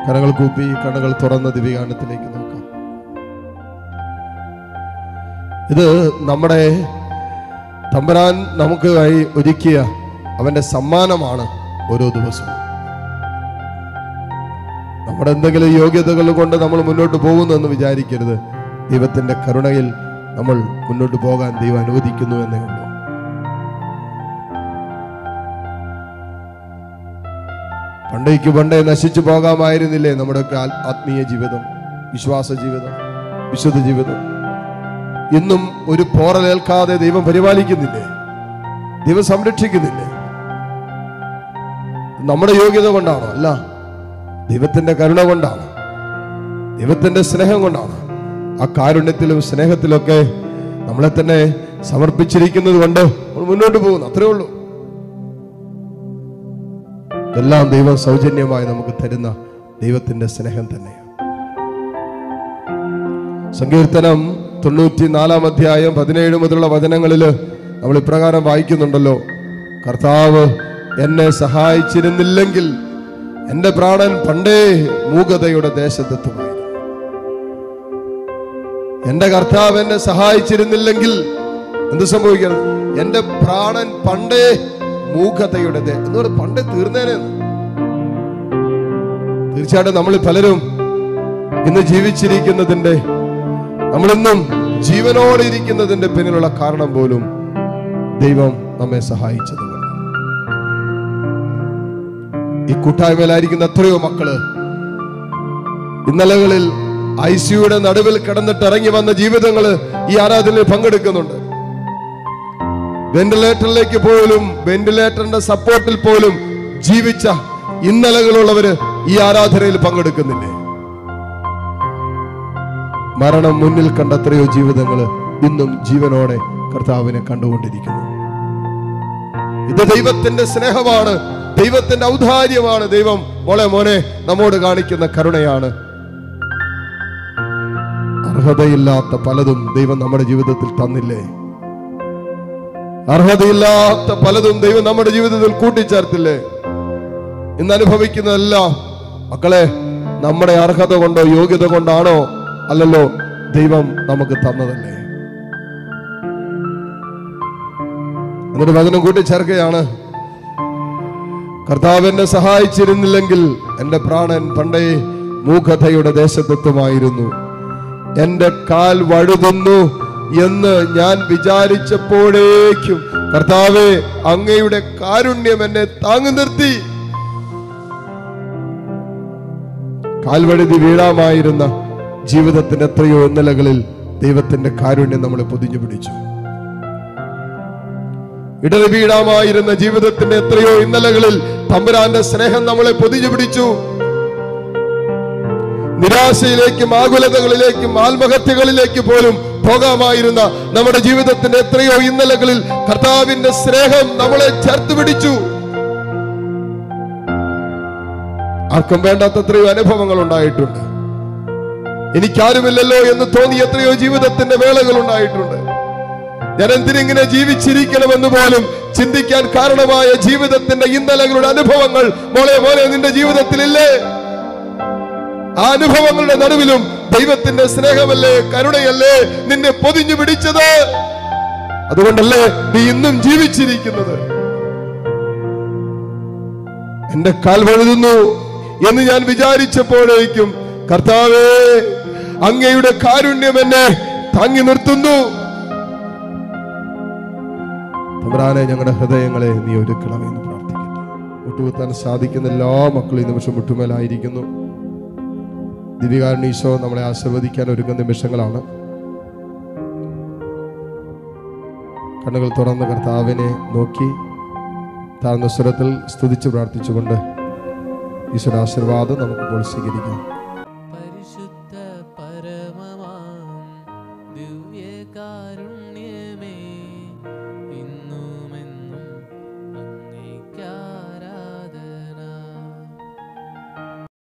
കരങ്ങൾ കൂപ്പി കണ്ണുകൾ തുറന്ന ദിവ്യഗാനത്തിലേക്ക് നോക്കാം ഇത് നമ്മുടെ തമ്പരാൻ നമുക്കായി ഒരുക്കിയ അവന്റെ സമ്മാനമാണ് ഓരോ ദിവസവും നമ്മുടെ എന്തെങ്കിലും യോഗ്യതകൾ കൊണ്ട് നമ്മൾ മുന്നോട്ട് പോകുന്നു എന്ന് വിചാരിക്കരുത് ദൈവത്തിന്റെ കരുണയിൽ നമ്മൾ മുന്നോട്ട് പോകാൻ ദൈവം അനുവദിക്കുന്നു എന്നേ ഉള്ളൂ പണ്ടേക്ക് പണ്ടേ നശിച്ചു പോകാമായിരുന്നില്ലേ നമ്മുടെയൊക്കെ ആൽ- ആത്മീയ ജീവിതം വിശ്വാസ ജീവിതം വിശുദ്ധ ജീവിതം ഇന്നും ഒരു പോറലേൽക്കാതെ ദൈവം പരിപാലിക്കുന്നില്ലേ ദൈവം സംരക്ഷിക്കുന്നില്ലേ നമ്മുടെ യോഗ്യത കൊണ്ടാണോ അല്ല ദൈവത്തിന്റെ കരുണ കൊണ്ടാണ് ദൈവത്തിന്റെ സ്നേഹം കൊണ്ടാണ് ആ കാരുണ്യത്തിലും സ്നേഹത്തിലൊക്കെ നമ്മളെ തന്നെ സമർപ്പിച്ചിരിക്കുന്നത് കൊണ്ട് നമ്മൾ മുന്നോട്ട് പോകുന്നു അത്രേ ഉള്ളൂ എല്ലാം ദൈവം സൗജന്യമായി നമുക്ക് തരുന്ന ദൈവത്തിന്റെ സ്നേഹം തന്നെയാണ് സങ്കീർത്തനം തൊണ്ണൂറ്റി നാലാം അധ്യായം പതിനേഴ് മുതലുള്ള വചനങ്ങളിൽ നമ്മൾ ഇപ്രകാരം വായിക്കുന്നുണ്ടല്ലോ കർത്താവ് എന്നെ സഹായിച്ചിരുന്നില്ലെങ്കിൽ എന്റെ പ്രാണൻ പണ്ടേ മൂകതയുടെ ദേശത്തെത്തുമായിരുന്നു എന്റെ കർത്താവ് എന്നെ സഹായിച്ചിരുന്നില്ലെങ്കിൽ എന്ത് സംഭവിക്കണം എന്റെ പ്രാണൻ പണ്ടേ മൂകതയുടെ ദേ- എന്ന് പറഞ്ഞാൽ പണ്ടേ തീർന്നേനെ തീർച്ചയായിട്ടും നമ്മൾ പലരും ഇന്ന് ജീവിച്ചിരിക്കുന്നതിന്റെ നമ്മളിന്നും ജീവനോടെ ഇരിക്കുന്നതിന്റെ പിന്നിലുള്ള കാരണം പോലും ദൈവം നമ്മെ സഹായിച്ചതുകൊണ്ട് ഈ കൂട്ടായ്മയിലായിരിക്കുന്ന എത്രയോ മക്കള് ഇന്നലകളിൽ ഐ സിയുടെ നടുവിൽ കിടന്നിട്ട് ഇറങ്ങി വന്ന ജീവിതങ്ങള് ഈ ആരാധനയിൽ പങ്കെടുക്കുന്നുണ്ട് വെന്റിലേറ്ററിലേക്ക് പോലും വെന്റിലേറ്ററിന്റെ സപ്പോർട്ടിൽ പോലും ജീവിച്ച ഇന്നലകളുള്ളവര് ഈ ആരാധനയിൽ പങ്കെടുക്കുന്നില്ലേ മരണം മുന്നിൽ കണ്ട എത്രയോ ജീവിതങ്ങള് ഇന്നും ജീവനോടെ കർത്താവിനെ കണ്ടുകൊണ്ടിരിക്കുന്നു ഇത് ദൈവത്തിന്റെ സ്നേഹമാണ് ദൈവത്തിന്റെ ഔദാര്യമാണ് ദൈവം മോളെ മോനെ നമ്മോട് കാണിക്കുന്ന കരുണയാണ് അർഹതയില്ലാത്ത പലതും ദൈവം നമ്മുടെ ജീവിതത്തിൽ തന്നില്ലേ അർഹതയില്ലാത്ത പലതും ദൈവം നമ്മുടെ ജീവിതത്തിൽ കൂട്ടിച്ചേർത്തില്ലേ ഇന്ന് അനുഭവിക്കുന്നതെല്ലാം മക്കളെ നമ്മുടെ അർഹത കൊണ്ടോ യോഗ്യത കൊണ്ടാണോ അല്ലല്ലോ ദൈവം നമുക്ക് തന്നതല്ലേ എന്നിട്ട് വചനം കൂട്ടിച്ചേർക്കുകയാണ് കർത്താവ് എന്നെ സഹായിച്ചിരുന്നില്ലെങ്കിൽ എന്റെ പ്രാണൻ പണ്ടേ മൂഖതയുടെ ദേശത്തെത്തുമായിരുന്നു എന്റെ കാൽ വഴുതുന്നു എന്ന് ഞാൻ വിചാരിച്ചപ്പോഴേക്കും കർത്താവെ അങ്ങയുടെ കാരുണ്യം എന്നെ താങ്ങി നിർത്തി കാൽവഴുതി വീഴാമായിരുന്ന ജീവിതത്തിന്റെ എത്രയോ ഇന്നലകളിൽ ദൈവത്തിന്റെ കാരുണ്യം നമ്മളെ പൊതിഞ്ഞു പിടിച്ചു ഇടറി വീഴാമായിരുന്ന ജീവിതത്തിന്റെ എത്രയോ ഇന്നലകളിൽ തമ്പുരാന്റെ സ്നേഹം നമ്മളെ പൊതിഞ്ഞു പിടിച്ചു നിരാശയിലേക്കും ആകുലതകളിലേക്കും ആത്മഹത്യകളിലേക്ക് പോലും പോകാമായിരുന്ന നമ്മുടെ ജീവിതത്തിന്റെ എത്രയോ ഇന്നലകളിൽ കർത്താവിന്റെ സ്നേഹം നമ്മളെ ചേർത്ത് പിടിച്ചു ആർക്കും വേണ്ടാത്ത എത്രയോ അനുഭവങ്ങൾ ഉണ്ടായിട്ടുണ്ട് എനിക്കാരുമില്ലല്ലോ എന്ന് തോന്നി എത്രയോ ജീവിതത്തിന്റെ വേളകൾ ഉണ്ടായിട്ടുണ്ട് ഞാൻ എന്തിനിങ്ങനെ ജീവിച്ചിരിക്കണമെന്ന് പോലും ചിന്തിക്കാൻ കാരണമായ ജീവിതത്തിന്റെ ഇന്നലകളുടെ അനുഭവങ്ങൾ മോളെ മോനെ നിന്റെ ജീവിതത്തിലില്ലേ ആ അനുഭവങ്ങളുടെ നടുവിലും ദൈവത്തിന്റെ സ്നേഹമല്ലേ കരുണയല്ലേ നിന്നെ പൊതിഞ്ഞു പിടിച്ചത് അതുകൊണ്ടല്ലേ നീ ഇന്നും ജീവിച്ചിരിക്കുന്നത് എന്റെ കാൽ വഴുതുന്നു എന്ന് ഞാൻ വിചാരിച്ചപ്പോഴേക്കും കർത്താവേ അങ്ങയുടെ കാരുണ്യം എന്നെ താങ്ങി നിർത്തുന്നു തമ്പുരാനെ ഞങ്ങളുടെ ഹൃദയങ്ങളെ നീ ഒരുക്കണമെന്ന് പ്രാർത്ഥിക്കട്ടെ മുട്ടുകുത്താൻ സാധിക്കുന്ന എല്ലാ മക്കളും ഈ നിമിഷം മുട്ടുമേലായിരിക്കുന്നു ദിവികാരൻ ഈശോ നമ്മളെ ആശീർവദിക്കാൻ ഒരുങ്ങുന്ന നിമിഷങ്ങളാണ് കണ്ണുകൾ തുറന്ന് കർത്താവിനെ നോക്കി താഴ്ന്ന സ്വരത്തിൽ സ്തുതിച്ച് പ്രാർത്ഥിച്ചുകൊണ്ട് ഈശ്വര ആശീർവാദം നമുക്കിപ്പോൾ സ്വീകരിക്കാം പരിശുദ്ധ പരമമാ